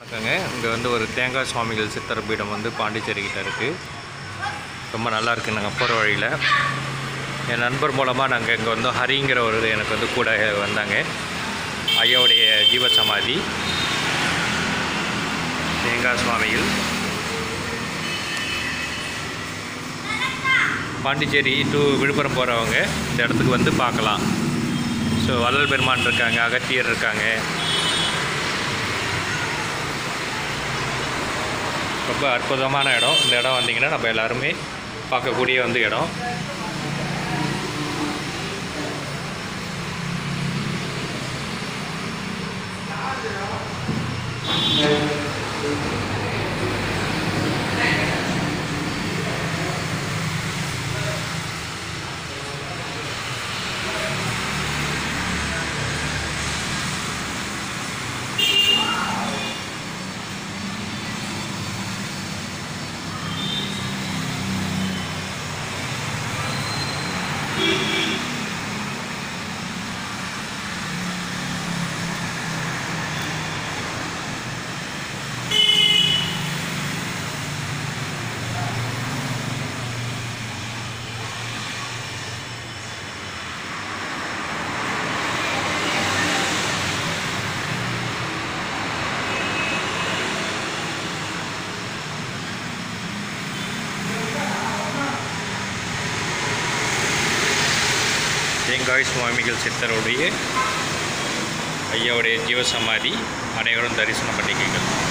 வணக்கங்க இங்கே வந்து ஒரு தேங்காய் சுவாமிகள் சித்தர் பீடம் வந்து பாண்டிச்சேரி கிட்ட இருக்குது ரொம்ப நல்லா இருக்கு நாங்கள் போகிற வழியில் என் நண்பர் மூலமாக நாங்கள் இங்கே வந்து ஹரிங்கிற ஒரு எனக்கு வந்து கூட வந்தாங்க ஐயாவுடைய ஜீவசமாதி தேங்காய் சுவாமிகள் பாண்டிச்சேரி டு விழுப்புரம் போகிறவங்க இந்த இடத்துக்கு வந்து பார்க்கலாம் ஸோ வள்ளல் பெருமான் இருக்காங்க அகத்தியர் இருக்காங்க ரொம்ப அற்புதமான இடம் இந்த இடம் வந்தீங்கன்னா நம்ம எல்லாருமே பார்க்கக்கூடிய வந்து இடம் தேங்காய் சுவாமிகள் சித்தருடைய ஐயாவுடைய ஜீவசமாதி அனைவரும் தரிசனம் பண்ணிக்கங்கள்